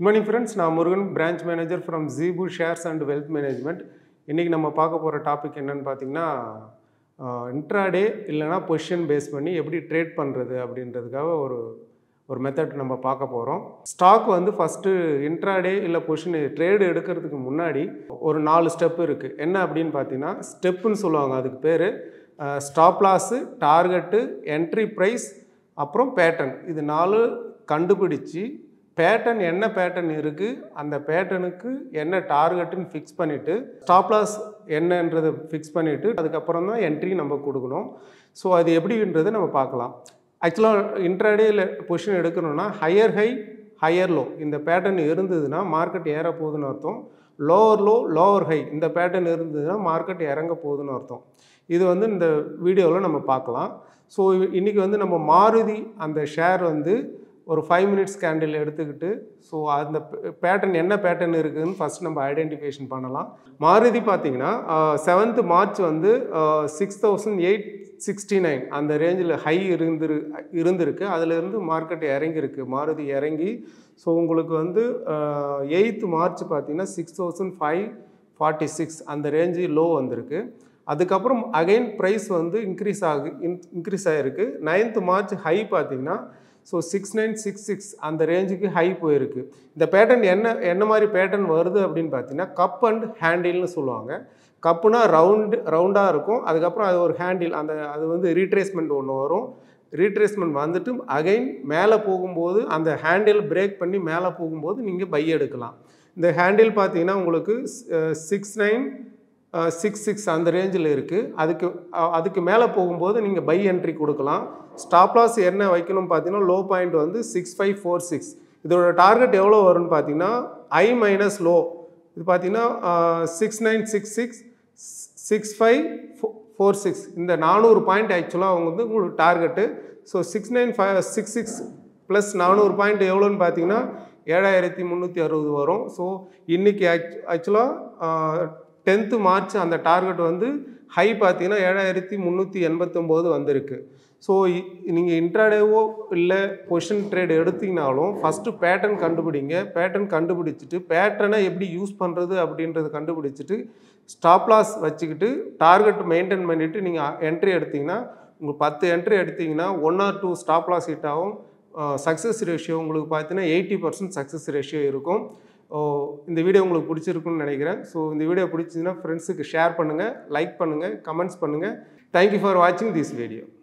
good morning friends நான் Murugan branch manager from ஜீபு shares and wealth management இன்றைக்கி நம்ம பார்க்க போகிற டாபிக் என்னன்னு பார்த்தீங்கன்னா இன்ட்ராடே இல்லைனா பொசிஷன் பேஸ் பண்ணி எப்படி ட்ரேட் பண்ணுறது அப்படின்றதுக்காக ஒரு ஒரு மெத்தட் நம்ம பார்க்க போகிறோம் ஸ்டாக் வந்து ஃபஸ்ட்டு இன்ட்ராடே இல்லை பொசிஷன் ட்ரேடு எடுக்கிறதுக்கு முன்னாடி ஒரு நாலு ஸ்டெப் இருக்குது என்ன அப்படின்னு பார்த்தீங்கன்னா ஸ்டெப்புன்னு சொல்லுவாங்க அதுக்கு பேர் stop loss target entry price அப்புறம் பேட்டர்ன் இது நாலு கண்டுபிடிச்சி பேட்டர்ன் என்ன பேட்டர்ன் இருக்குது அந்த பேட்டர்னுக்கு என்ன டார்கெட்டுன்னு ஃபிக்ஸ் பண்ணிவிட்டு ஸ்டாப் லாஸ் என்னன்றதை ஃபிக்ஸ் பண்ணிவிட்டு அதுக்கப்புறம் தான் என்ட்ரி நம்ம கொடுக்கணும் ஸோ அது எப்படின்றதை நம்ம பார்க்கலாம் ஆக்சுவலாக இன்ட்ராடேயில் பொசிஷன் எடுக்கணும்னா ஹையர் ஹை ஹையர் லோ இந்த பேட்டர்ன் இருந்ததுன்னா மார்க்கெட் ஏற போகுதுன்னு அர்த்தம் லோவர் லோ லோவர் ஹை இந்த பேட்டர்ன் இருந்ததுன்னா மார்க்கெட் இறங்க போகுதுன்னு அர்த்தம் இது வந்து இந்த வீடியோவில் நம்ம பார்க்கலாம் ஸோ இன்றைக்கி வந்து நம்ம மாருதி அந்த ஷேர் வந்து ஒரு ஃபைவ் மினிட்ஸ் கேண்டில் எடுத்துக்கிட்டு ஸோ அந்த பேட்டர்ன் என்ன பேட்டர்ன் இருக்குதுன்னு ஃபஸ்ட் நம்ம ஐடென்டிஃபிகேஷன் பண்ணலாம் மாருதி பார்த்தீங்கன்னா செவன்த் மார்ச் வந்து six thousand eight sixty nine அந்த ரேஞ்சில் ஹை இருந்திரு இருந்திருக்கு அதிலிருந்து மார்க்கெட் இறங்கியிருக்கு மாருதி இறங்கி ஸோ உங்களுக்கு வந்து எயித்து மார்ச் பார்த்தீங்கன்னா six thousand five forty six அந்த ரேஞ்சு லோ வந்திருக்கு அதுக்கப்புறம் அகைன் ப்ரைஸ் வந்து இன்க்ரீஸ் ஆகு இன்க்ரீஸ் ஆகிருக்கு நைன்த் மார்ச் ஹை பார்த்தீங்கன்னா so six nine six six அந்த ரேஞ்சுக்கு ஹை போயிருக்கு இந்த பேட்டர்ன் என்ன என்ன மாதிரி பேட்டர்ன் வருது அப்படின்னு பார்த்தீங்கன்னா கப் அண்ட் ஹேண்டில்னு சொல்லுவாங்க கப்புனா ரவுண்டு ரவுண்டாக இருக்கும் அதுக்கப்புறம் அது ஒரு ஹேண்டில் அந்த அது வந்து ரீட்ரேஸ்மெண்ட் ஒன்று வரும் ரீட்ரேஸ்மெண்ட் வந்துட்டு அகைன் மேலே போகும்போது அந்த ஹேண்டில் பிரேக் பண்ணி மேலே போகும்போது நீங்கள் பை எடுக்கலாம் இந்த ஹேண்டில் பார்த்தீங்கன்னா உங்களுக்கு சிக்ஸ் நைன் சிக்ஸ் சிக்ஸ் அந்த ரேஞ்சில் இருக்குது அதுக்கு அதுக்கு மேலே போகும்போது நீங்கள் பை என்ட்ரி கொடுக்கலாம் ஸ்டாப் லாஸ் என்ன வைக்கணும் பார்த்தீங்கன்னா லோ பாயிண்ட் வந்து சிக்ஸ் ஃபைவ் ஃபோர் சிக்ஸ் இதோட டார்கெட் எவ்வளோ வரும்னு பார்த்தீங்கன்னா ஐ மைனஸ் லோ இது பார்த்தீங்கன்னா six nine six six six five four six இந்த நானூறு பாயிண்ட் ஆக்சுவலாக அவங்க வந்து உங்களுக்கு target so six nine five six six plus நானூறு பாயிண்ட் எவ்வளோன்னு பார்த்தீங்கன்னா ஏழாயிரத்தி முந்நூற்றி அறுபது வரும் ஸோ இன்றைக்கி ஆக்சுவலாக டென்த்து மார்ச் அந்த டார்கெட் வந்து ஹை பார்த்தீங்கன்னா ஏழாயிரத்தி முந்நூற்றி எண்பத்தொம்போது வந்திருக்கு ஸோ நீங்கள் இன்ட்ராடேவோ இல்லை பொசிஷன் ட்ரேட் எடுத்தீங்கனாலும் ஃபஸ்ட்டு பேட்டர்ன் கண்டுபிடிங்க பேட்டர்ன் கண்டுபிடிச்சிட்டு பேட்டர்னை எப்படி யூஸ் பண்ணுறது அப்படின்றத கண்டுபிடிச்சிட்டு ஸ்டாப் லாஸ் வச்சுக்கிட்டு டார்கெட் மெயின்டைன் பண்ணிவிட்டு நீங்கள் என்ட்ரி எடுத்திங்கன்னா உங்களுக்கு பத்து என்ட்ரி எடுத்திங்கன்னா one or two stop loss hit ஆகும் சக்ஸஸ் ரேஷியோ உங்களுக்கு பார்த்தீங்கன்னா எயிட்டி பர்சன்ட் சக்ஸஸ் ரேஷியோ இருக்கும் இந்த வீடியோ உங்களுக்கு பிடிச்சிருக்குன்னு நினைக்கிறேன் ஸோ இந்த வீடியோ பிடிச்சதுன்னா ஃப்ரெண்ட்ஸுக்கு ஷேர் பண்ணுங்கள் லைக் பண்ணுங்கள் கமெண்ட்ஸ் பண்ணுங்கள் தேங்க்யூ ஃபார் வாட்சிங் திஸ் வீடியோ